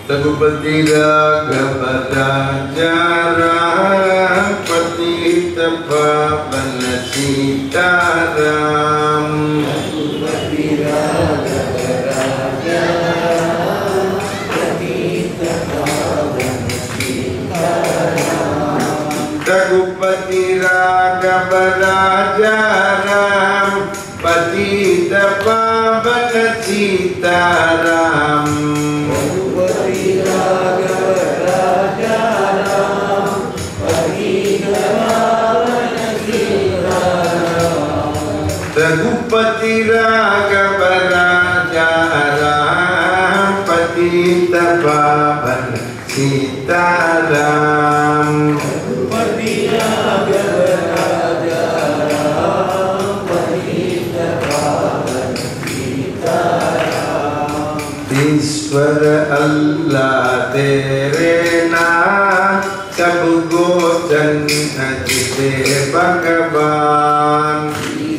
रघुपति राघव राजा राम पतित पावन सीताराम रघुपति राघव राजा राम पतित पावन सीताराम रघुपति राघव राजा राम पतित पावन सीताराम ईश्वर अल्लाह तेरे नाम सब गोचन से भगवान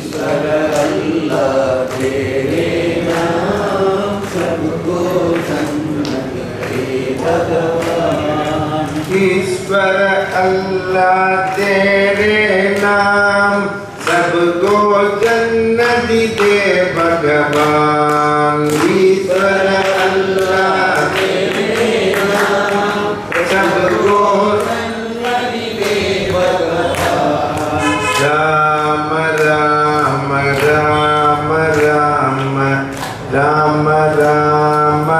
ईश्वर अल्लाह तेरे नाम सबको जन्नत दे भगवान ईश्वर अल्लाह तेरे नाम सबको राम राम राम राम राम राम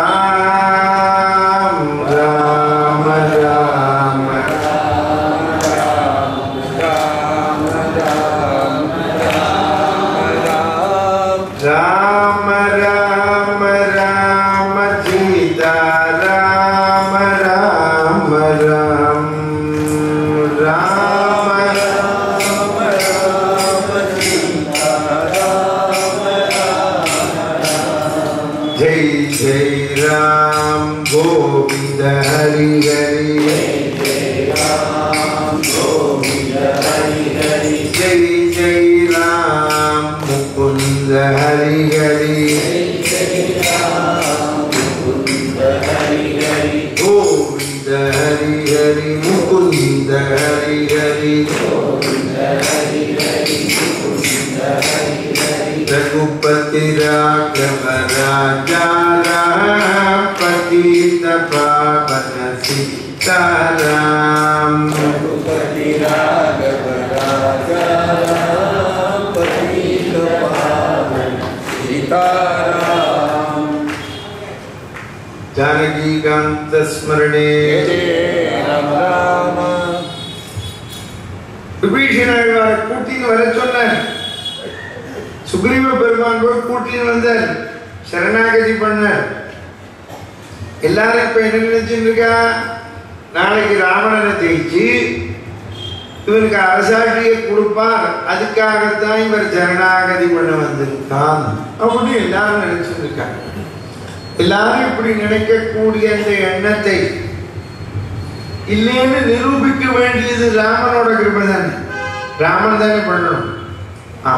राम राम राम राम राम राम सीता राम राम राम राम जय जय राम गोविंद हरि हरि जय जय राम मुकुंद हरि हरि गोविंद हरि हरि मुकुंद हरि हरि रघुपति राघव राजा राम पतित पावन सीताराम जानकीकान्त स्मरणे விபீஷணர் கூட்டின்னு வர சொன்னார் சுக்ரீவ பெருமான் போய் கூட்டின்னு வந்தார் சரணாகதி பண்ணார் எல்லாரும் இப்ப என்ன நினைச்சுட்டு இருக்கா நாளைக்கு ராவணனை ஜெயிச்சு இவனுக்கு அரசாட்சியை கொடுப்பார் அதுக்காகத்தான் இவர் சரணாகதி பண்ண வந்திருக்கான் அப்படின்னு எல்லாரும் நினைச்சிட்டு இருக்காங்க எல்லாரும் இப்படி நினைக்கக்கூடிய அந்த எண்ணத்தை இல்லைன்னு நிரூபிக்க வேண்டியது ராமனோட கிருபை தானே ராமன் தானே பண்ணணும் ஆ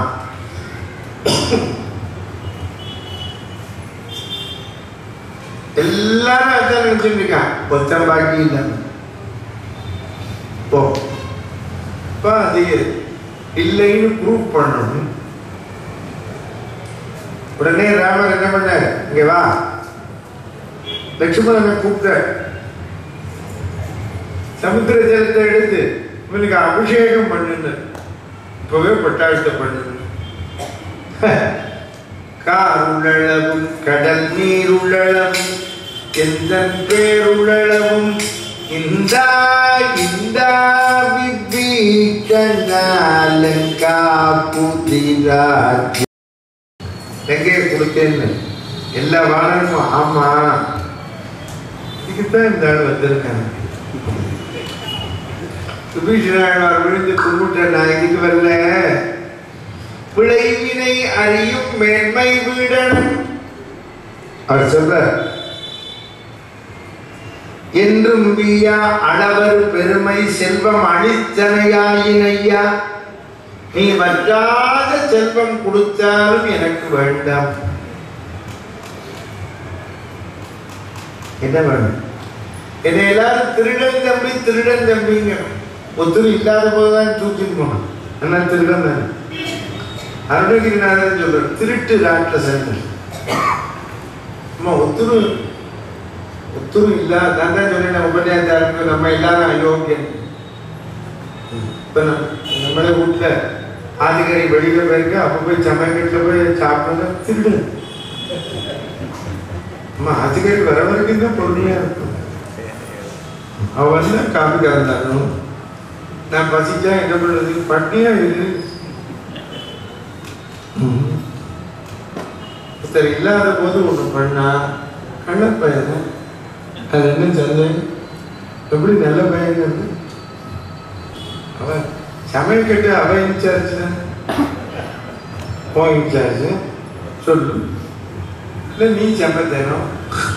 எல்லாரும் அதான் நினைச்சுட்டு இருக்கான் ஒத்தம் பாக்கி இல்லாம போ இப்போ அது இல்லைன்னு ப்ரூவ் பண்ணணும் உடனே ராமர் என்ன பண்ணார் இங்க வா லட்சுமணனை கூப்பிட்டார் சமுத்திர ஜலத்தை எடுத்து இவனுக்கு அபிஷேகம் பண்ணுங்க இப்பவே பட்டாளத்தை பண்ணுங்க காருள்ளளவும் கடல் நீர் உள்ளளவும் எந்த பேருள்ளளவும் இந்தா இந்தா விபீஷணாலங்கா புதிராஜ் எங்கே கொடுத்தேன்னு எல்லா வானமும் ஆமா இதுக்குத்தான் இந்த ஆள் வந்திருக்காங்க சுபீஷனாழ்வார் விழுந்து கும்பிட்ட நான் இதுக்கு வரல விளைவினை அறியும் மேன்மை வீடனும் அவர் சொல்ற என்றும் வியா அளவர் பெருமை செல்வம் அழித்தனையாயினையா நீ வற்றாத செல்வம் கொடுத்தாலும் எனக்கு வேண்டாம் என்ன வேணும் என்னை எல்லாரும் திருடன் தம்பி திருடன் தம்பிங்க ஒத்துரு இல்லாத போதுதான் தூக்கின்னு போனான் என்ன திருடன் தானே அருணகிரிநாதன் சொல்ற திருட்டு ராட்டில் சேர்ந்து அம்மா ஒத்துரு ஒத்துரு இல்ல நான் தான் சொன்னேன் உபன்யாசாருக்கு நம்ம எல்லாரும் அயோக்கியம் இப்ப நம்ம நம்மளே வீட்டுல ஆதிகரி வெளியில போயிருக்கு அப்ப போய் சமையல் போய் சாப்பிட்டா திருடு அம்மா ஆதிகரி வர வரைக்கும் தான் பொறுமையா இருக்கும் அவ வந்து காப்பி கலந்தாலும் நான் பசிச்சா என்ன பண்றது பட்னியா இரு ம். ஒருத்தர் இல்லாத போது ஒண்ணு பண்ணா கள்ள பையன் அது என்ன சந்தேகம் எப்படி நல்ல பையன் அவன் சமையல் கட்டு அவன் இன்சார்ஜ் போ இன்சார்ஜ் சொல்லு இல்லை நீ சமைத்தேனும்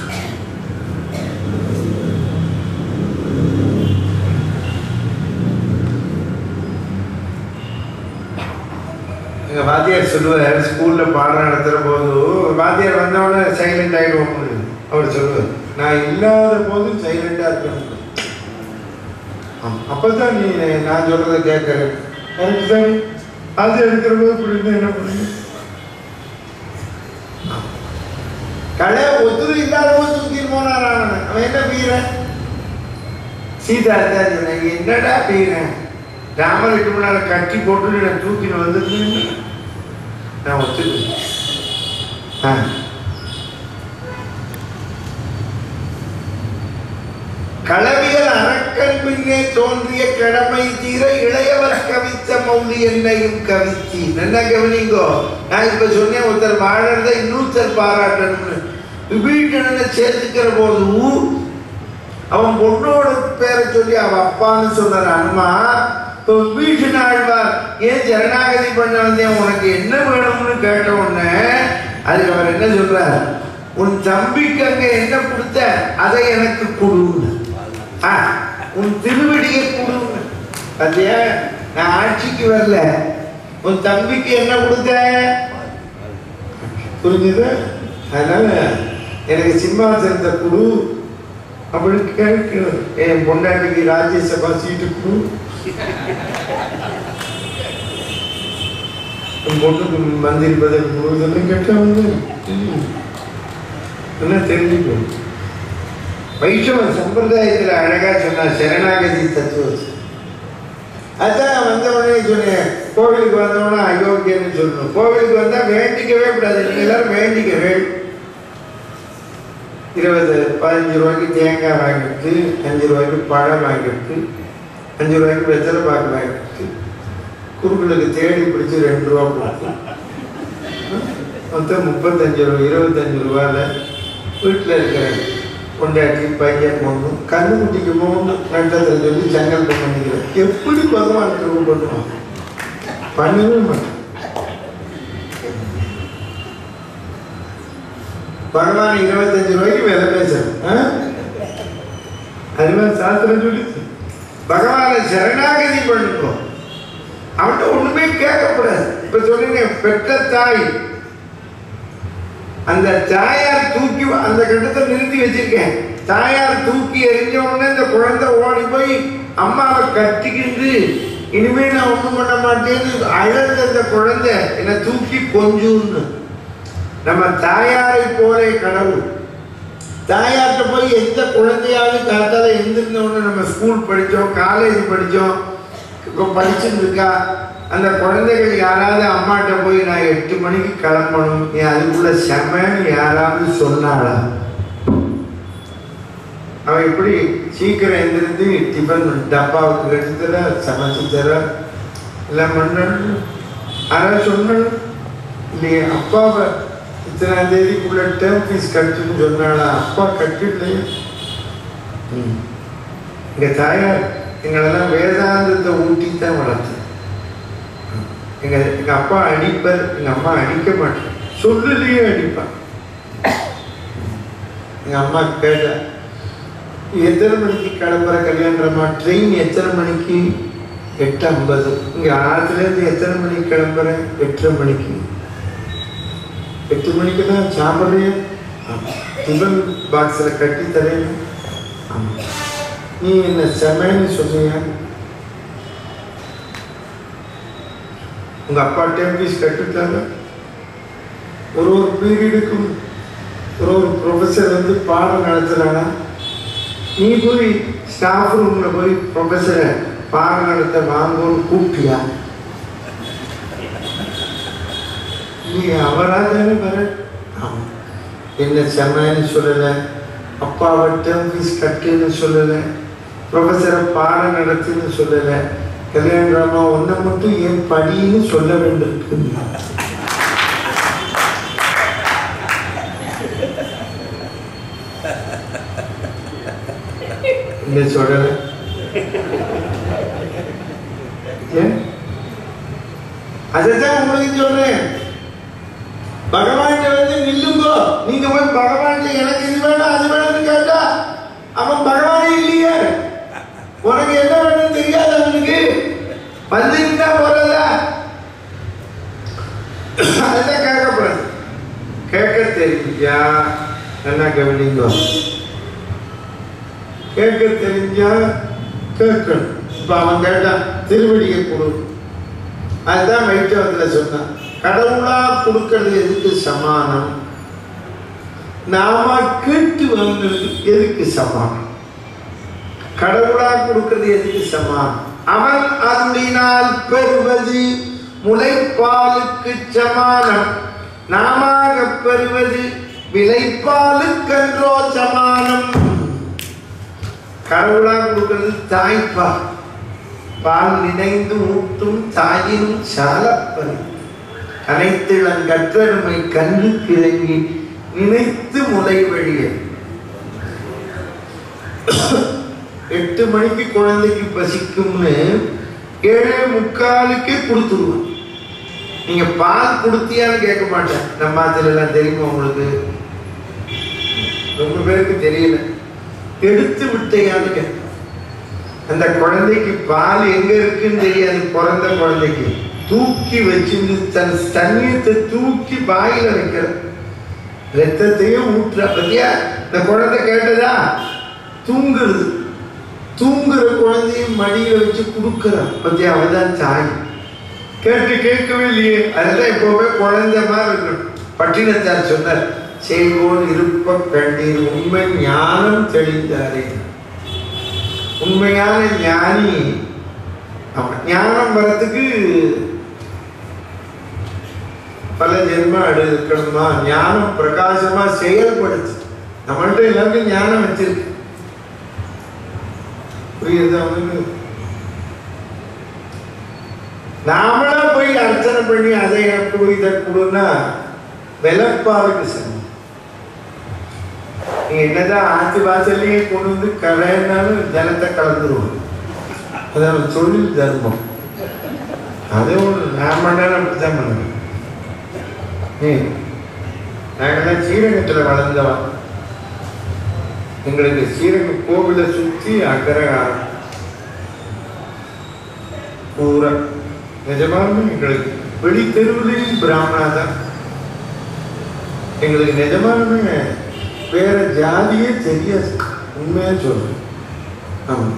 எங்க வாத்தியார் சொல்லுவார் ஸ்கூல்ல பாடம் நடத்துற போது வாத்தியார் வந்தவொடனே சைலண்ட் ஆயிடுவோம் அவர் சொல்லுவார் நான் இல்லாத போது சைலண்டா இருக்கணும் ஆமா. அப்பதான் நீ நான் சொல்றதை கேட்கற கரெக்ட் தானே அது எடுக்கிற போது புரியுது என்ன பண்ணுங்க கடை ஒத்துரு இல்லாத போது தூக்கிட்டு போனான் அவன் அவன் என்ன பீரன் சீதா தான் சொன்னாங்க என்னடா பீரன் ராமர் எட்டு முன்னால கட்டி போட்டு நான் தூக்கின்னு வந்திருந்தேன் நான் ஒத்துக்கிறேன் ஆ களவியல் அரக்கன் பின்னே தோன்றிய கடமை தீர இளையவர் கவித்த மௌலி என்னையும் கவித்தி என்ன கவனிங்கோ நான் இப்ப சொன்னேன் ஒருத்தர் வாழறத இன்னொருத்தர் பாராட்டணும்னு விபீஷணனை சேர்த்துக்கிற போது அவன் பொண்ணோட பேரை சொல்லி அவன் அப்பான்னு சொன்னார் அனுமா இப்போ விபீஷண ஆழ்வார் ஏன் ஜனநாகதி பண்ண வந்தேன் உனக்கு என்ன வேணும்னு கேட்ட உடனே அதுக்கு அவர் என்ன சொல்றார் உன் தம்பிக்கு அங்க என்ன கொடுத்த அதை எனக்கு கொடுன்னு ஆ, உன் திருவடியை கொடுன்னு பார்த்தியா நான் ஆட்சிக்கு வரல உன் தம்பிக்கு என்ன கொடுத்த புரிஞ்சுது அதனால எனக்கு சிம்மாசனத்தை கொடு அப்படின்னு கேட்கணும் என் பொண்டாட்டிக்கு ராஜ்யசபா சீட்டு கொடு என் பொண்ணுக்கு மந்திரி பதவி கொடு இதெல்லாம் கேட்டா வந்து என்ன தெரிஞ்சுக்கணும் வைஷ்ணவ சம்பிரதாயத்துல அழகா சொன்னா சரணாகதி தத்துவம் அதான் வந்த உடனே சொன்னேன் கோவிலுக்கு வந்தவொடனே அயோக்கியன்னு சொல்லணும் கோவிலுக்கு வந்தா வேண்டிக்கவே கூடாது நீங்க எல்லாரும் வேண்டிக்க வேண்டும் இருபது பதினஞ்சு ரூபாய்க்கு தேங்காய் வாங்கிட்டு அஞ்சு ரூபாய்க்கு பழம் வாங்கிட்டு அஞ்சு ரூபாய்க்கு வெத்தலை பாக்கு வாங்கிட்டு குறுக்களுக்கு தேடி பிடிச்சி ரெண்டு ரூபா கொடுத்து மொத்தம் முப்பத்தஞ்சு ரூபா இருபத்தஞ்சு ரூபாயில் வீட்டில் இருக்கிறேன் கொண்டாட்டி பையன் பொண்ணு கண்ணுக்குட்டிக்கு போகணும்னு நட்டத்தில் சொல்லி சங்கல்பம் பண்ணிக்கிறேன் எப்படி பகவான் கிருப பண்ணுவான் பண்ணவே மாட்டேன் பகவான் இருபத்தஞ்சு ரூபாய்க்கு விலை பேசுறேன் அதுதான் சாஸ்திரம் சொல்லிச்சு பகவானை சரணாகதி பண்ணுறோம் அவன்கிட்ட ஒண்ணுமே கேட்கக்கூடாது இப்ப சொல்லுங்க பெற்ற தாய் அந்த தாயார் தூக்கி அந்த கட்டத்தை நிறுத்தி வச்சிருக்கேன் தாயார் தூக்கி எறிஞ்ச உடனே இந்த குழந்தை ஓடி போய் அம்மாவை கட்டிக்கிட்டு இனிமே நான் ஒண்ணும் பண்ண மாட்டேன்னு அழந்த அந்த குழந்தை என்னை தூக்கி கொஞ்சுன்னு நம்ம தாயாரை போலே கடவுள் தாயார்கிட்ட போய் எந்த குழந்தையாவது காத்தால எந்திருந்த உடனே நம்ம ஸ்கூல் படித்தோம் காலேஜ் படித்தோம் இப்போ படிச்சுட்டு இருக்கா அந்த குழந்தைகள் யாராவது அம்மாட்ட போய் நான் எட்டு மணிக்கு கிளம்பணும் நீ அதுக்குள்ள செமன்னு யாராவது சொன்னாளா அவன் எப்படி சீக்கிரம் எந்திருந்து டிஃபன் டப்பாவுக்கு எடுத்து தர சமைச்சு தர எல்லாம் பண்ணணும் யாராவது சொன்னணும் இல்லையே அப்பாவை இத்தனாம் தேதிக்குள்ள டேர்ம் ஃபீஸ் கட்டுன்னு சொன்னாளா அப்பா கட்டிடலையே ம். எங்க தாயார் எங்களெல்லாம் வேதாந்தத்தை ஊட்டி தான் வளர்த்து எங்க எங்க அப்பா அடிப்பார் எங்க அம்மா அடிக்க மாட்டேன் சொல்லுலயே அடிப்பான் எங்க அம்மா கேட்டா எத்தனை மணிக்கு கிளம்புற கல்யாணமா ட்ரெயின் எத்தனை மணிக்கு எட்டு ஐம்பது இங்க ஆறுல இருந்து எத்தனை மணிக்கு கிளம்புறேன் எட்டரை மணிக்கு எட்டு மணிக்கு தான் சாப்பிட்றேன் டிஃபன் பாக்ஸில் கட்டி தரேன் நீ என்ன செமைன்னு சொல்றீங்க உங்க அப்பா டேம் ஃபீஸ் கட்டுட்டாங்க ஒரு ஒரு பீரியடுக்கும் ஒரு ஒரு ப்ரொஃபஸர் வந்து பாடம் நடத்துறானா நீ போய் ஸ்டாஃப் ரூம்ல போய் ப்ரொஃபஸரை பாடம் நடத்த வாங்கன்னு கூப்பிட்டியா நீ அவரா தானே வர ஆமா. என்ன செம்மன்னு சொல்லலை அப்பாவை டேர்ம் ஃபீஸ் கட்டுன்னு சொல்லலை ப்ரொஃபஸரை பாடம் நடத்துன்னு சொல்லலை கல்யாணராமா ஒன்றை மட்டும் ஏன் படின்னு சொல்ல வேண்டியிருக்குன்னா இந்த சொல்லலை ஏன் அதைத்தான் உங்களுக்கு சொல்றேன் பகவான் வந்து நில்லுங்கோ நீங்க போய் பகவான் எனக்கு இது வேணும் அது வேணும்னு கேட்டா அவன் பகவானே இல்லையே உனக்கு என்ன வேணும்னு தெரியாது அவனுக்கு வந்துட்டா போறதா அதெல்லாம் கேட்கக்கூடாது கேட்க தெரிஞ்சா என்ன கவனிங்கோ கேட்க தெரிஞ்சா கேட்கணும் இப்ப அவன் கேட்டான் திருவடியை கொடு அதுதான் வைட்டவத்தில் சொன்னான் கடவுளா கொடுக்கறது எதுக்கு சமானம் நாம கேட்டு வாங்குறது எதுக்கு சமானம் கடவுளா கொடுக்கிறது எதுக்கு சமானம் அவன் அருளினால் பெறுவது முளைப்பாலுக்கு சமானம் நாமாக பெறுவது விளைப்பாலுக்கன்றோ சமானம் கடவுளா கொடுக்கிறது தாய்ப்பால் பால் நினைந்து ஊட்டும் தாயினும் சாலப்பது அனைத்திளங்கற்றருமை கன்று கிறங்கி நினைத்து முளை வழிய எட்டு மணிக்கு குழந்தைக்கு பசிக்கும்னு ஏழே முக்காலுக்கே கொடுத்துருவோம் நீங்க பால் கொடுத்தியான்னு கேட்க மாட்டேன் நம்ம அதுல எல்லாம் தெரியுமா உங்களுக்கு ரொம்ப பேருக்கு தெரியல எடுத்து விட்டையான்னு கேட்பேன் அந்த குழந்தைக்கு பால் எங்க இருக்குன்னு தெரியாது பிறந்த குழந்தைக்கு தூக்கி வச்சிருந்து தன் தண்ணீரத்தை தூக்கி வாயில வைக்கிற ரத்தத்தையும் ஊற்றுற பத்தியா இந்த குழந்தை கேட்டதா தூங்குறது தூங்குற குழந்தையும் மடியில வச்சு கொடுக்குற பத்தியா அவதான் தாய் கேட்டு கேட்கவே இல்லையே அதுதான் எப்பவுமே குழந்தை மாதிரி இருக்கணும் பட்டினத்தார் சொன்னார் செய்வோன் இருப்ப கண்டீர் உண்மை ஞானம் தெளிந்தாரே உண்மையான ஞானி அவன் ஞானம் வரத்துக்கு பல ஜென்மம் எடுக்கணுமா ஞானம் பிரகாசமா செயல்படுத்து நம்மள்ட்ட எல்லாருக்கும் ஞானம் வச்சிருக்கு புரியுதா அவனுக்கு நாமளா போய் அர்ச்சனை பண்ணி அதை எனக்கு இதை கொடுன்னா விலப்பாலுக்கு சமம் நீ என்னதான் ஆத்து வாசல்லையே கொண்டு வந்து கலைனாலும் ஜலத்தை கலந்துருவோம் அதான் தொழில் தர்மம் அது ஒன்று நான் பண்ணாலும் அப்படித்தான் பண்ணுவேன் ஏய், நாங்கெல்லாம் ஸ்ரீரங்கத்தில் வளர்ந்தவன் எங்களுக்கு ஸ்ரீரங்கம் கோவிலை சுற்றி அக்கரகாரம் பூரா நிஜமாலுமே எங்களுக்கு வெளி தெருவுலையும் பிராமணா தான் எங்களுக்கு நிஜமாலுமே வேற ஜாதியே தெரியாது உண்மையா சொல்றேன் ஆமா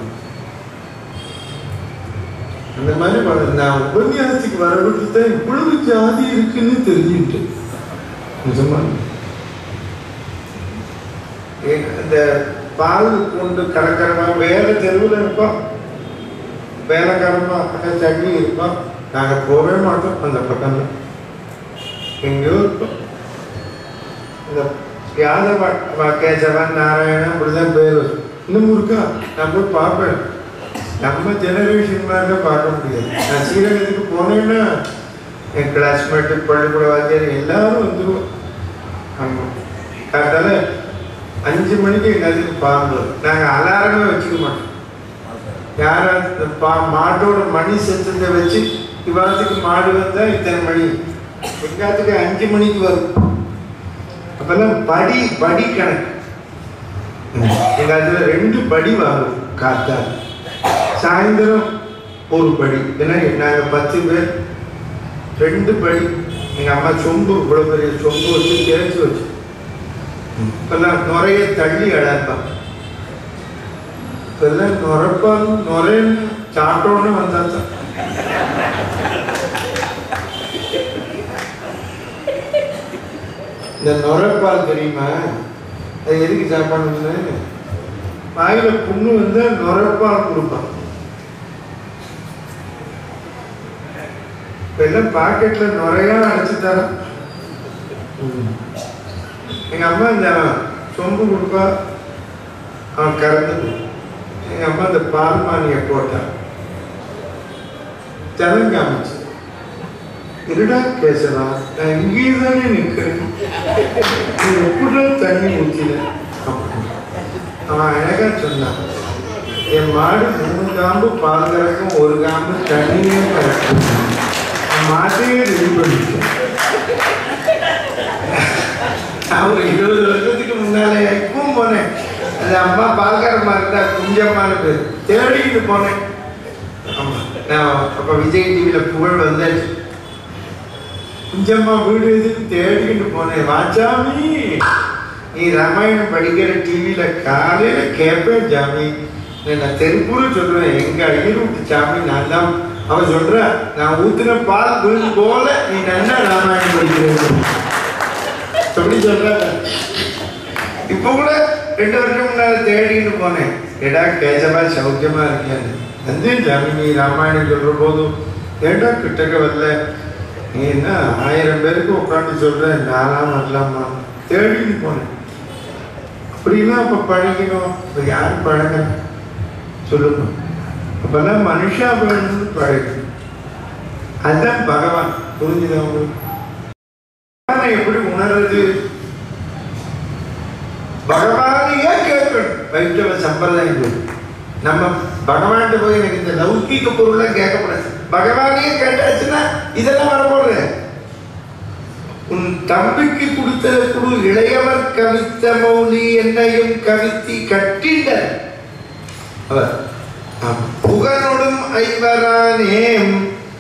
அந்த மாதிரி வள- நான் உபன்யாசத்துக்கு வரவிட்டு தான் இவ்வளவு ஜாதி இருக்குன்னு தெரிஞ்சுட்டு நிஜமா ஏ- இந்த பால் கொண்டு கலக்கரமா வேற தெருவில் இருப்போம் வேலைக்காரமா அக்கா தண்ணி இருப்போம் நாங்க போகவே மாட்டோம் அந்த பக்கம்ல எங்கேயோ இருப்போம் இந்த யாதவ கேசவன் நாராயணன் அப்படிதான் பேர் வரும். இன்னும் இருக்கா நான் போய் பார்ப்பேன் நம்ம ஜெனரேஷன் மாதிரி பார்க்க முடியாது நான் ஸ்ரீரங்கத்துக்கு போனேன்னா என் கிளாஸ்மேட்டு பள்ளிக்கூட வாத்தியார் எல்லாரும் வந்துருவோம் ஆமாம் காத்தால அஞ்சு மணிக்கு எங்களுக்கு பாம்பு நாங்கள் அலாரமே வச்சுக்க மாட்டோம் யாராவது பா மாட்டோட மணி சத்தத்தை வச்சு இவ்வாரத்துக்கு மாடு வந்தா இத்தனை மணி எங்காத்துக்கு அஞ்சு மணிக்கு வரும் அப்பெல்லாம் படி படி கணக்கு எங்க அதுல ரெண்டு படி வாங்கும் காத்தால் சாயந்தரம் ஒரு படி ஏன்னா நாங்க பத்து பேர் ரெண்டு படி எங்க அம்மா சொம்பு இவ்வளவு பெரிய சொம்பு வச்சு தேய்ச்சி வச்சு இப்பெல்லாம் நுரைய தள்ளி அடப்பான் இப்பெல்லாம் நுரப்பான் நுரைன்னு சாப்பிட்டோன்னு வந்தாச்சு இந்த நுரைப்பால் தெரியுமா அது எதுக்கு சாப்பிடணும்னு வாயில புண்ணு வந்து நுரைப்பால் கொடுப்பான் இப்ப எல்லாம் பாக்கெட்ல நுரையா அடைச்சு தரேன் எங்க அம்மா இந்த சொம்பு கொடுப்பா அவன் கறந்து எங்க அம்மா இந்த பால் மானிய போட்டா திறன் காமிச்சு இருடா பேசலாம் நான் இங்கேயே தானே நிற்கிறேன் நீ எப்படிடா தண்ணி ஊற்றின அவன் அழகா சொன்னான் என் மாடு மூணு காம்பு பால் கறக்கும் ஒரு காம்பு தண்ணியே கறக்கும் நான் மாட்டையே ரெடி பண்ணிட்டேன் நான் ஒரு இருபது வருஷத்துக்கு முன்னாலே இப்பவும் போனேன் அது அம்மா பால்காரமா இருந்தா குஞ்சம்மான்னு பேர் தேடிக்கிட்டு போனேன் ஆமா நான் அப்ப விஜய் டிவியில புகழ் வந்தாச்சு குஞ்சம்மா வீடு எதுன்னு தேடிக்கிட்டு போனேன் வாச்சாமி நீ ராமாயணம் படிக்கிற டிவியில காலையில கேட்பேன் ஜாமி நான் தெருப்பூர சொல்றேன் எங்க அடியில் விட்டு சாமி நான் தான் அவன் சொல்ற நான் ஊத்துன பால் விழுந்து போல நீ நல்லா ராமாயணம் படிக்கிறேன் சொல்லி சொல்ற இப்ப கூட ரெண்டு வருஷம் முன்னால தேடின்னு போனேன் ஏடா கேசவா சௌக்கியமா இருக்கேன் வந்து ஜாமி நீ ராமாயணம் சொல்ற போதும் ஏடா கிட்டக்க வரல நீ என்ன ஆயிரம் பேருக்கு உட்காந்து சொல்ற நானா வரலாமா தேடின்னு போனேன் அப்படிலாம் அப்ப பழகணும் இப்ப யார் பழக சொல்லுங்க அப்பதான் மனுஷா வேணும்னு பழகணும் அதுதான் பகவான் புரிஞ்சுதா உங்களுக்கு பகவானை எப்படி உணர்றது பகவானையே கேட்கணும் வைஷ்ணவ சம்பிரதாயம் போய் நம்ம பகவான்கிட்ட போய் எனக்கு இந்த லௌகிக பொருள்லாம் கேட்கக்கூடாது பகவானையே கேட்டாச்சுன்னா இதெல்லாம் வரப்போறது உன் தம்பிக்கு கொடுத்தது குழு இளையவர் கவித்த மௌலி என்னையும் கவித்தி கட்டிட அவர் ஆம். புகனொடும் ஐவரானேம்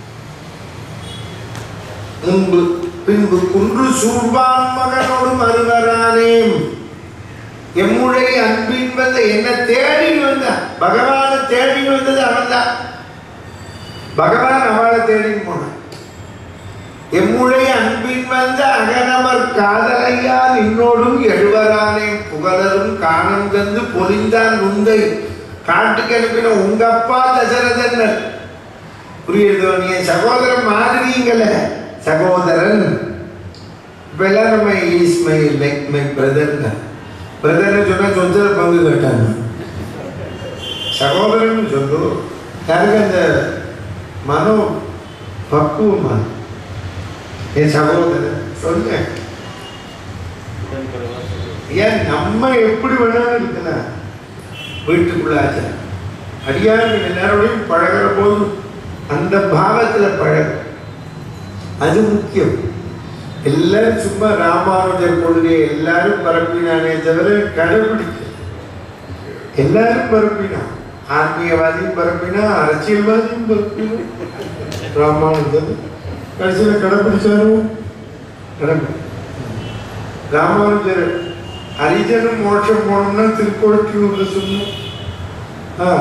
முன்பு பின்பு குன்று சூழ்வான் மகனோடும் அருவரானேம் எம்முழை அன்பின் வந்த என்ன தேடி வந்தான் பகவானை தேடி வந்தது அவன்தான் பகவான் அவளை தேடி போனான் எம்முழை அன்பின் வந்த அகனமர் காதலையால் இன்னோடும் எழுவரானே புகழரும் காணம் தந்து பொலிந்தான் உந்தை காட்டுக்கு அனுப்பின உங்க அப்பா தசரதன்னர் புரியுதோ நீ என் சகோதரன் மாதிரிங்கள சகோதரன் இப்ப எல்லாம் நம்ம is my like my brother பிரதர்னு சொன்னா சொந்த பங்கு கேட்டாங்க சகோதரன் சொல்லு யாருக்கு அந்த மனோ பக்குவமா என் சகோதரன் சொல்லுங்க ஏன் நம்ம எப்படி வேணாலும் இருக்கலாம் வீட்டுக்குள்ள ஆச்சாரம் அடியார்கள் எல்லாரோடையும் பழகிற போது அந்த பாவத்துல பழகு அது முக்கியம் எல்லாரும் சும்மா ராமானுஜர் கொள்கை எல்லாரும் பரப்பினானே தவிர கடைபிடிக்க எல்லாரும் பரப்பினான் ஆன்மீகவாதியும் பரப்பினா அரசியல்வாதியும் பரப்பினா ராமானுஜர் கடைசியில் கடைபிடிச்சாரு கடமை ராமானுஜர் ஹரிஜனும் மோட்சம் போனோம்னா திருக்கோட்டியூர்ல சொன்னோம் ஆ.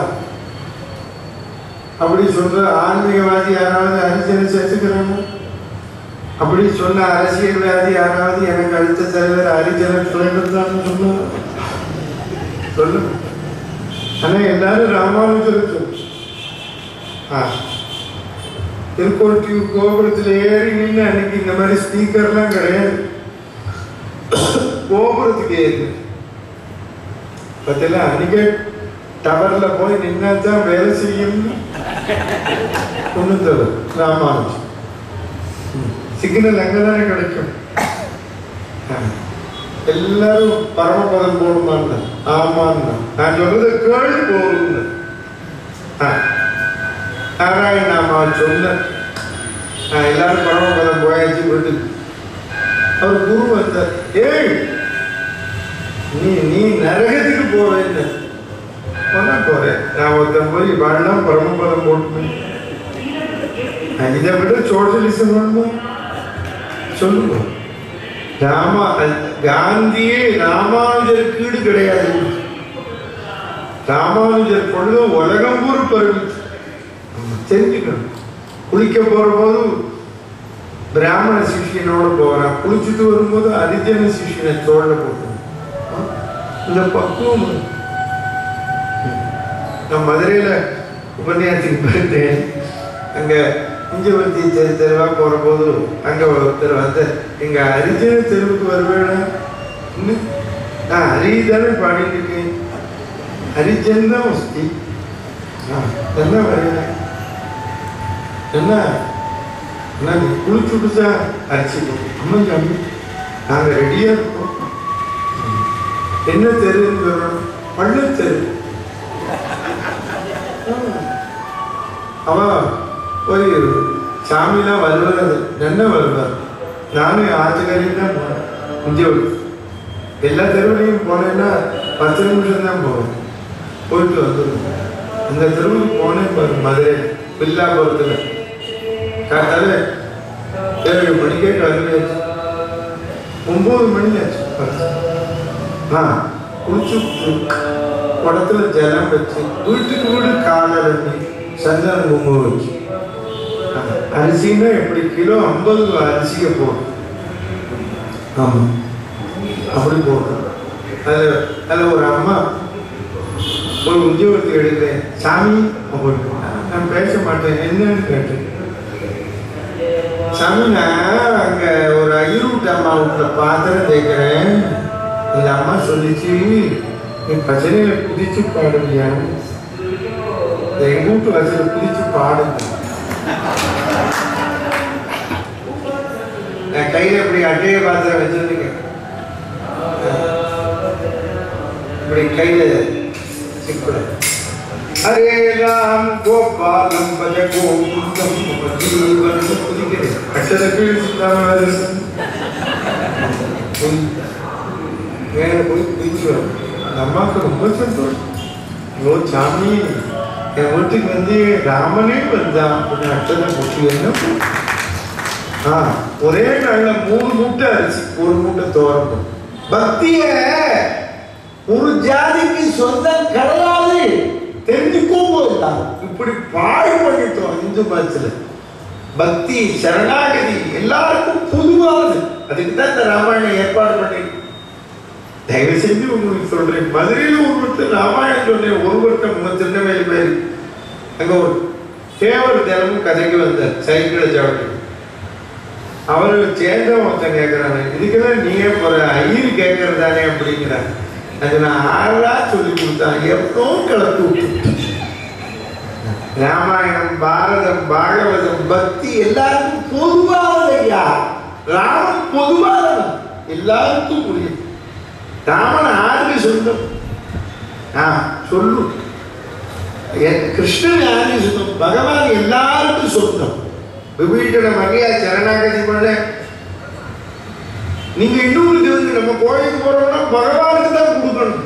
அப்படி சொல்ற ஆன்மீகவாதி யாராவது ஹரிஜனை சேர்த்துக்கிறாங்க அப்படி சொன்ன அரசியல்வாதி யாராவது எனக்கு அடுத்த தலைவர் ஹரிஜன தலைவர் தான் சொன்னாங்க சொல்லு ஆனா எல்லாரும் ராமானுஜரை சொல்லு ஆ திருக்கோட்டியூர் கோபுரத்தில் ஏறி நின்று அன்னைக்கு இந்த மாதிரி ஸ்பீக்கர்லாம் கிடையாது கோபுரத்துக்கு ஏறி பத்தில அன்னைக்கு டவர்ல போய் நின்னா தான் வேலை செய்யும்னு கொண்டு தரும் ராமானுஜம் சிக்னல் அங்கதானே கிடைக்கும் ஆ. எல்லாரும் பரமபதம் போடுமான்னு ஆமான்னு நான் சொல்றது கேள்வி போகும்னு ஆ. நாராயணாமா சொன்ன நான் எல்லாரும் பரமபதம் போயாச்சு வீட்டுக்கு அவர் குரு வந்தார் ஏய் நீ நீ நரகத்துக்கு போவேன்னு சொன்னா போறேன் நான் ஒருத்தன் போய் வாழலாம் பரமபதம் போட்டு நான் இதை விட சோஷலிசம் வேணுமா சொல்லுங்க ராமா காந்தியே ராமானுஜருக்கு ஈடு கிடையாது ராமானுஜர் பொழுது உலகம் பூரா பரவிச்சு நம்ம தெரிஞ்சுக்கணும் குளிக்க போற போது பிராமண சிஷியனோட போறான் குளிச்சுட்டு வரும்போது அரிஜன சிஷியனை தோல்ல போட்டு இந்த பக்குவம் இருக்கு. நான் மதுரையில உபன்யாசத்துக்கு போயிருந்தேன் அங்க குஞ்சவர்த்தி தெரு தெருவா போற போது அங்க ஒருத்தர் வந்து எங்க அரிஜன தெருவுக்கு வருவேடா இன்னும் நான் ஹரி தானே பாடிட்டு இருக்கேன் ஹரிஜன் தான் வசதி ஆ, என்ன வரையில என்ன என்ன நீ குளிச்சு விட்டுச்சா அரிச்சிட்டோம் அம்மா சாமி நாங்க ரெடியா இருக்கோம் என்ன தெருன்னு சொல்றோம் பள்ளத்தெரு அவ ஒரு சாமிலாம் வருவார் என்ன வருவார் நானும் ஆற்றுக்காரையும் தான் போனேன் குஞ்சவடி எல்லா தெருவுலையும் போனேன்னா பத்து நிமிஷம் தான் போவேன் போயிட்டு வந்துடுவேன் அந்த தெருவுக்கு போனேன் பாரு மதுரை பில்லாபுரத்தில் காத்தால ஏழு மணிக்கே கிளம்பி ஒன்பது மணி ஆச்சு ஆ குளிச்சு குடத்துல ஜலம் வச்சு வீட்டுக்கு வீடு காலை ரெண்டு சந்தன குங்குமம் வச்சு ஆ, அரிசின்னா எப்படி கிலோ ஐம்பது அரிசியை போடும் ஆமா அப்படி போடும் அது அதில் ஒரு அம்மா ஒரு உத்தியோகத்தை எடுக்கிறேன் சாமி அப்படின்னு நான் பேச மாட்டேன் என்னன்னு கேட்டேன் சாமி நான் அங்க ஒரு ஐரூட் அம்மா வீட்டுல பாத்திரம் தேய்க்கிறேன் அந்த அம்மா சொல்லிச்சு நீ பஜனையில குதிச்சு பாடுவியா எங்க வீட்டு வசதியில குதிச்சு பாடுங்க நான் கையில இப்படி அட்டைய பாத்திரம் வச்சிருந்தீங்க இப்படி கையில சிக்கல ஹரே ராம் கோபாலம் பஜ கோவிந்தம் ஜீவன் குதிக்கிறேன் அட்டத கீழ் சித்தாம மேல போய் குதிச்சு வரும். அந்த அம்மாவுக்கு ரொம்ப சந்தோஷம் ஐயோ சாமி என் வீட்டுக்கு வந்து ராமனே வந்தான் அப்படின்னு அட்டதை போட்டு என்ன பண்ண? ஆ ஒரே நாள்ல மூணு மூட்டை அரிசி ஒரு மூட்டை தோரம் பக்திய ஒரு ஜாதிக்கு சொந்தம் கிடையாது தெரிஞ்சுக்கோங்க எல்லாரும். இப்படி பாழ் பண்ணிட்டோம் இந்து மதத்துல பக்தி சரணாகதி எல்லாருக்கும் பொதுவானது அதுக்கு தான் இந்த ராமாயணம் ஏற்பாடு பண்ணி தயவு செஞ்சு உங்களுக்கு சொல்றேன் மதுரையில ஒரு ஒருத்தர் ராமாயணம் சொன்னேன் ஒரு ஒருத்தர் நம்ம திருநெல்வேலி பேர் அங்க ஒரு தேவர் தினமும் கதைக்கு வந்தார் சைக்கிளை சாப்பிட்டு அவரு சேர்ந்தவன் ஒருத்தன் கேட்கிறாங்க இதுக்கெல்லாம் நீயே போற ஐயர் கேட்கறதானே அப்படிங்கிறாங்க அது நான் ஆறா சொல்லி கொடுத்தான் எப்போ கிளப்பி விட்டு ராமாயணம் பாரதம் பாகவதம் பக்தி எல்லாருக்கும் பொதுவானது ஐயா ராமன் பொதுவானவன் எல்லாருக்கும் புரியும் ராமன் யாருக்கு சொந்தம் ஆ சொல்லு என் கிருஷ்ணன் யாருக்கு சொந்தம் பகவான் எல்லாருக்கும் சொந்தம் விபீஷண மகையா சரணாகதி பண்ண நீங்க இன்னொரு தேவதை நம்ம கோயிலுக்கு போறோம்னா பகவானுக்கு தான் கொடுக்கணும்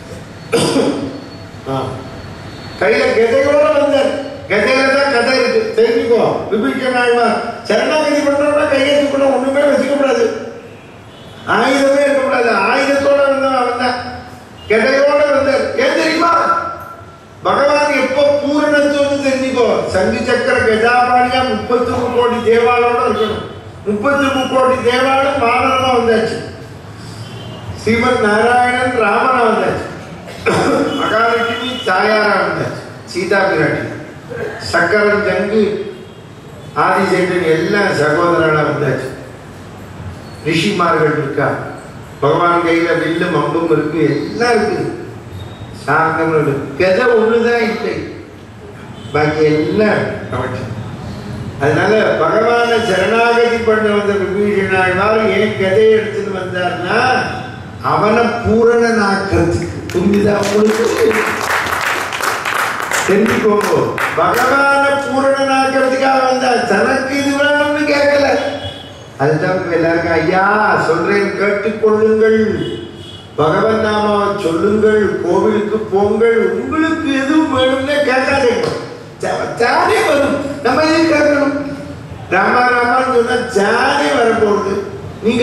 ஆ. கையில கதையோட வந்தார் கதையில தான் கதை இருக்கு தெரிஞ்சுக்கோ விபீஷண ஆழ்வார் சரணாகதி பண்றோம்னா கையை தூக்கணும் ஒண்ணுமே வச்சுக்க கூடாது ஆயுதமே இருக்கக்கூடாது ஆயுதத்தோட வந்தவன் அவன் தான் கதையோட வந்தார் ஏன் தெரியுமா பகவான் எப்போ பூரணத்துவம் தெரிஞ்சுக்கோ சங்கு சக்கர கஜாபாணியா முப்பத்தி கோடி தேவாலோட இருக்கணும் முப்பத்தி கோடி தேவாலும் வானரமா வந்தாச்சு ஸ்ரீமத் நாராயணன் ராமனா வந்தாச்சு மகாலட்சுமி தாயாரா வந்தாச்சு சீதா பிராட்டி சக்கரன் ஜங்கு ஆதிசேஷன் எல்லாம் சகோதரனா வந்தாச்சு ரிஷிமார்கள் இருக்கா பகவான் கையில வில்லும் அம்பும் இருக்கு எல்லாம் இருக்குது சாந்தம் இருக்கு கதை ஒண்ணுதான் இல்லை பாக்கி எல்லாம் கவனிச்சு அதனால பகவான சரணாகதி பண்ண வந்த விபீஷணாழ்வார் ஏன் கதையை எடுத்துட்டு வந்தார்னா அவனை பூரணனாக்கிறதுக்கு புரிஞ்சுதா உங்களுக்கு தெரிஞ்சுக்கோங்க பகவான பூரணனாக்கிறதுக்காக வந்தார் தனக்கு இது வேணும்னு கேட்கல அதுதான் இப்ப எல்லாருக்கும் ஐயா சொல்றேன் கேட்டுக்கொள்ளுங்கள் பகவன் நாமாவை சொல்லுங்கள் கோவிலுக்கு போங்கள் உங்களுக்கு எதுவும் வேணும்னே கேட்காதீங்க தா- தானே வரும் நம்ம எதுவும் கேட்கணும் ராமா ராமான்னு சொன்னா தானே வரப்போகுது நீங்க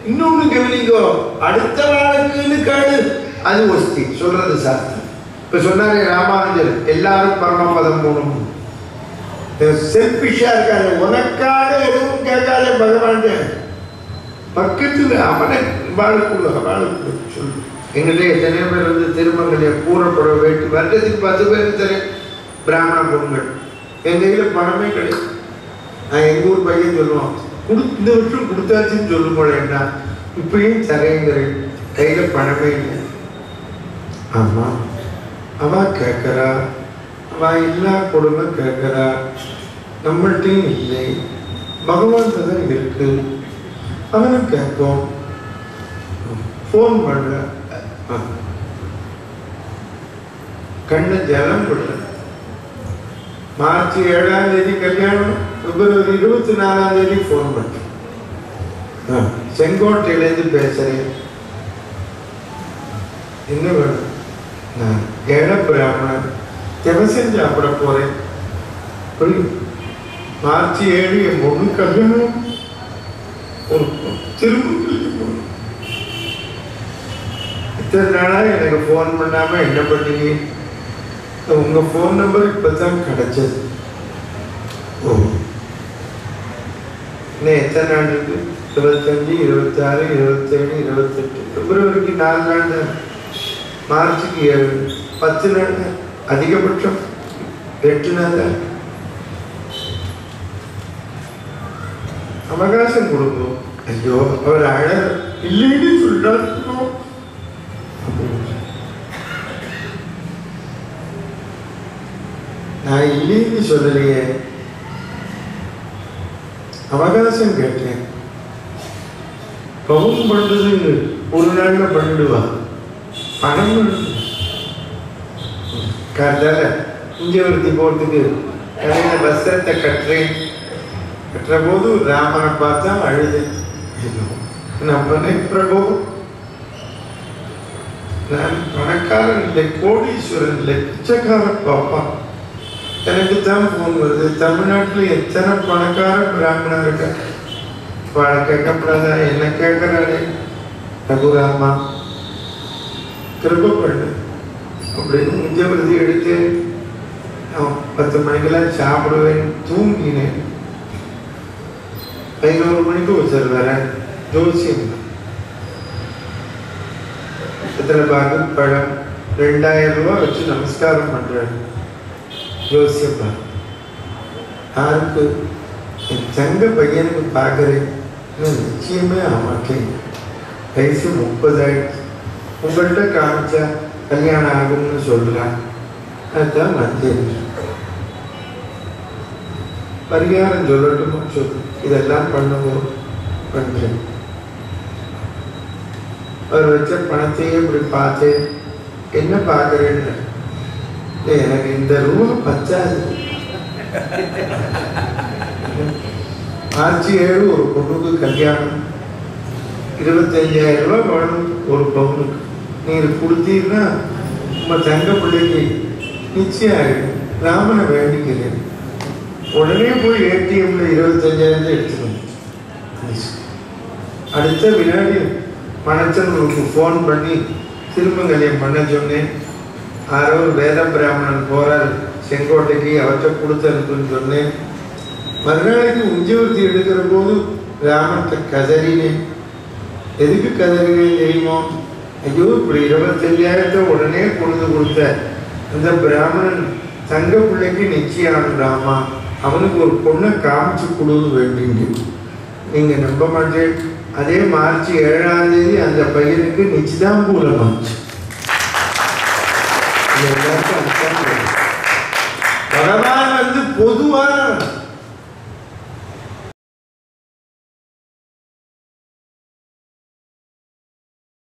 இன்னொன்னு கவனிங்கோ அடுத்த வாழ்க்குன்னு கேடு அது ஒஸ்தி சொல்றது சாஸ்திரம் இப்ப சொன்னாரு ராமானுஜர் எல்லாரும் பரமபதம் போகணும் செல்பிஷா இருக்காது உனக்காக எதுவும் கேட்காத பகவான் பக்கத்துல அவனை வாழக்கூட வாழக்கூட சொல்லு எங்கிட்ட எத்தனையோ பேர் வந்து திருமங்கலைய கூறப்பட வேண்டி வருடத்துக்கு பத்து பேருக்கு தெரியும் பிராமண பொண்ணுங்கள் எங்க கையில பணமே கிடையாது நான் எங்க ஊர் பையன் சொல்லுவான் குடு இந்த வருஷம் கொடுத்தாச்சுன்னு சொல்லும் போல என்ன இப்பயும் தரேங்கிறேன் கையில பணமே இல்லை ஆமா அவ கேட்கறா அவ எல்லா கொடுமை கேட்கறா நம்மள்ட்டையும் இல்லை பகவான் தான் இருக்கு அவனும் கேட்கும் ஃபோன் பண்ண கண்ணு ஜலம் விடுற மார்ச் ஏழாம் தேதி கல்யாணம் பிப்ரவரி இருபத்தி நாலாம் தேதி ஃபோன் பண்ணேன் செங்கோட்டையிலேருந்து பேசுறேன் என்ன வேணும் நான் ஏழை பிராமணன் திவசம் சாப்பிட போறேன் புரியுது? மார்ச் ஏழு என் பொண்ணு கல்யாணம் ஒரு திரும்ப இத்தனை நாளா எனக்கு ஃபோன் பண்ணாம என்ன பண்ணீங்க உங்க ஃபோன் நம்பர் இப்பதான் கிடைச்சது ஓ இன்னும் எத்தனை நாள் இருக்கு இருபத்தஞ்சு இருபத்தாறு இருபத்தேழு இருபத்தெட்டு பிப்ரவரிக்கு நாலு நாள் தான் மார்ச்சுக்கு ஏழு பத்து நாள் தான் அதிகபட்சம் எட்டு நாள் தான் அவகாசம் கொடுக்கும் ஐயோ அவர் அழ இல்லைன்னு சொல்றாரு நான் இல்லைன்னு சொல்லலையே அவகாசம் கேட்டேன் பவுன் பண்றது ஒரு நாள்ல பண்ணிடுவா பணம் பண்ணு. காத்தால குஞ்சவர்த்தி போறதுக்கு கடையில வஸ்திரத்தை கட்டுறேன் கட்டுற போது ராமனை பார்த்தா அழுது நம்மனே பிரபு நான் பணக்காரன் இல்லை கோடீஸ்வரன் இல்லை பிச்சைக்கார பாப்பா எனக்கு தான் போன் வருது தமிழ்நாட்டில் எத்தனை பணக்கார பிராமணன் இருக்க வாழ கேட்கப்படாதா என்ன கேட்கிறாரு ரகுராமா கிருப பண்ணு அப்படின்னு முஞ்சவரதி எடுத்து நான் பத்து மணிக்கெல்லாம் சாப்பிடுவேன் தூங்கினேன் பதினோரு மணிக்கு ஒருத்தர் வரேன் ஜோசியம் இத்தனை பாகு பழம் ரெண்டாயிரம் ரூபாய் வச்சு நமஸ்காரம் பண்றேன் ஜோசியம் பாரு. யாருக்கு என் தங்க பையனுக்கு பார்க்குறேன் இன்னும் நிச்சயமே ஆமாட்டேன் வயசு முப்பதாயிடுச்சு உங்கள்கிட்ட காமிச்சா கல்யாணம் ஆகும்னு சொல்றான் அதுதான் வந்தேன் பரிகாரம் சொல்லட்டுமா சொல்லு இதெல்லாம் பண்ணுவோம் பண்றேன் அவர் வச்ச பணத்தையே இப்படி பார்த்தேன் என்ன பார்க்குறேன்னு "ஏய், எனக்கு இந்த ரூபா பத்தாது மார்ச் ஏழு ஒரு பொண்ணுக்கு கல்யாணம் இருபத்தஞ்சாயிரம் ரூபாய் வேணும் ஒரு பவுனுக்கு நீர் கொடுத்தீங்கன்னா உங்க தங்க பிள்ளைக்கு நிச்சயம் ஆகிடும் ராமனை வேண்டிக்கிறேன் உடனே போய் ஏடிஎம்ல இருபத்தஞ்சாயிரத்தை எடுத்துக்கணும் அடுத்த வினாடி மனச்சனுக்கு ஃபோன் பண்ணி திரும்ப கல்யாணம் பண்ண சொன்னேன் யாரோ ஒரு வேத பிராமணன் போறார் செங்கோட்டைக்கு அவற்றை கொடுத்து அனுப்புன்னு சொன்னேன் மறுநாளைக்கு உஞ்சவர்த்தி எடுக்கிற போது ராமன்கிட்ட கதறினேன் எதுக்கு கதறினேன் தெரியுமோ ஐயோ இப்படி இருபத்தஞ்சாயிரத்தை உடனே கொண்டு கொடுத்த அந்த பிராமணன் தங்க பிள்ளைக்கு நிச்சயம் ராமா அவனுக்கு ஒரு பொண்ணை காமிச்சு கொடுக்க வேண்டிங்க நீங்க நம்ப மாட்டேன் அதே மார்ச் ஏழாம் தேதி அந்த பையனுக்கு நிச்சயதாம்பூலமாச்சு இது எல்லாருக்கும் அர்த்தம் இல்லை. பகவான் வந்து பொதுவா